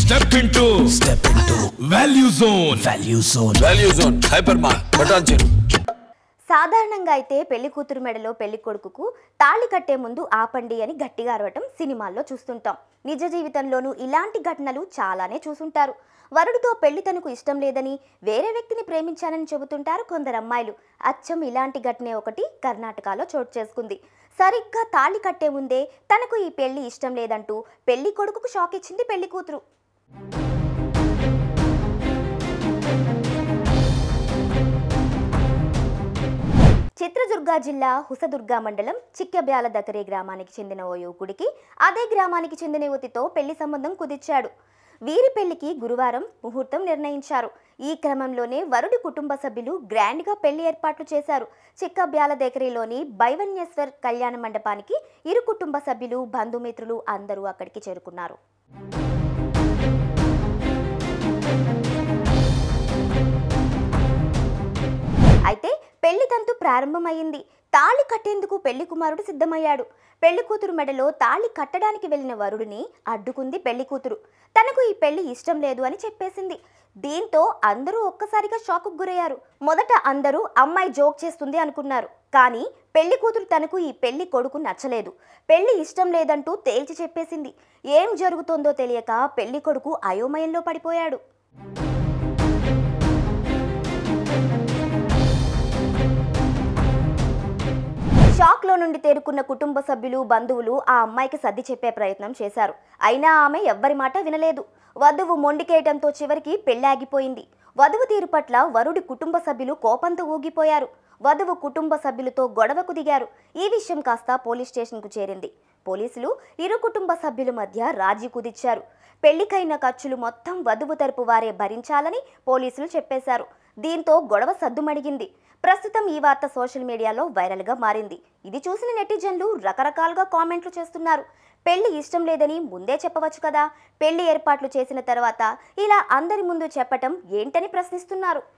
step into step into value zone value zone value zone hyper మార్ button చెరు సాధారణంగా అయితే పెళ్లి కూతురు మెడలో పెళ్లి కొడుకుకు తాళి కట్టే ముందు ఆపండి అని గట్టిగా అరవటం సినిమాల్లో చూస్తుంటాం నిజ జీవితంలోనూ ఇలాంటి ఘటనలు చాలానే చూసుంటారు వరుడితో పెళ్లి తనకు ఇష్టం లేదని వేరే వ్యక్తిని ప్రేమించానని చెబుతుంటారు కొందరు అమ్మాయిలు అచ్చం ఇలాంటి ఘటనే ఒకటి కర్ణాటకలో చోటు చేసుకుంది సరిగ్గా తాళి కట్టే ముందే తనకు ఈ పెళ్లి ఇష్టం లేదంటూ పెళ్లి కొడుకుకు షాక్ ఇచ్చింది పెళ్లి కూతురు చిత్రదుర్గ జిల్లా హుసదుర్గ మండలం చిక్కబ్యాల దకరే గ్రామానికి చెందిన ఓ యువకుడికి అదే గ్రామానికి చెందిన యువతితో పెళ్లి సంబంధం కుదిర్చాడు వీరి పెళ్లికి గురువారం ముహూర్తం నిర్ణయించారు ఈ క్రమంలోనే వరుడి కుటుంబ సభ్యులు గ్రాండ్గా పెళ్లి ఏర్పాట్లు చేశారు చిక్కబ్యాల దేకరీలోని బైవన్యేశ్వర్ కళ్యాణ మండపానికి ఇరు కుటుంబ సభ్యులు బంధుమిత్రులు అందరూ అక్కడికి చేరుకున్నారు అయితే పెళ్లి తంతు ప్రారంభమైంది తాళి కట్టేందుకు పెళ్లి కుమారుడు సిద్ధమయ్యాడు పెళ్లి కూతురు మెడలో తాళి కట్టడానికి వెళ్ళిన వరుడిని అడ్డుకుంది పెళ్లి కూతురు తనకు ఈ పెళ్లి ఇష్టం లేదు అని చెప్పేసింది దీంతో అందరూ ఒక్కసారిగా షాకు గురయ్యారు మొదట అందరూ అమ్మాయి జోక్ చేస్తుంది అనుకున్నారు కానీ పెళ్లి కూతురు తనకు ఈ పెళ్లి కొడుకు నచ్చలేదు పెళ్లి ఇష్టం లేదంటూ తేల్చి చెప్పేసింది ఏం జరుగుతోందో తెలియక పెళ్లి కొడుకు అయోమయంలో పడిపోయాడు షాక్లో నుండి తేరుకున్న కుటుంబ సభ్యులు బంధువులు ఆ అమ్మాయికి సర్ది చెప్పే ప్రయత్నం చేశారు అయినా ఆమె ఎవ్వరి మాట వినలేదు వధువు మొండికేయటంతో చివరికి పెళ్లి ఆగిపోయింది వధువు తీరు పట్ల వరుడి కుటుంబ సభ్యులు కోపంతో ఊగిపోయారు వధువు కుటుంబ సభ్యులతో గొడవకు దిగారు ఈ విషయం కాస్త పోలీస్ స్టేషన్కు చేరింది పోలీసులు ఇరు కుటుంబ సభ్యుల మధ్య రాజీ కుదిర్చారు పెళ్లికైన ఖర్చులు మొత్తం వధువు తరపు వారే భరించాలని పోలీసులు చెప్పేశారు దీంతో గొడవ సద్దుమణిగింది ప్రస్తుతం ఈ వార్త సోషల్ మీడియాలో వైరల్గా మారింది ఇది చూసిన నెటిజన్లు రకరకాలుగా కామెంట్లు చేస్తున్నారు పెళ్లి ఇష్టం లేదని ముందే చెప్పవచ్చు కదా పెళ్లి ఏర్పాట్లు చేసిన తర్వాత ఇలా అందరి ముందు చెప్పటం ఏంటని ప్రశ్నిస్తున్నారు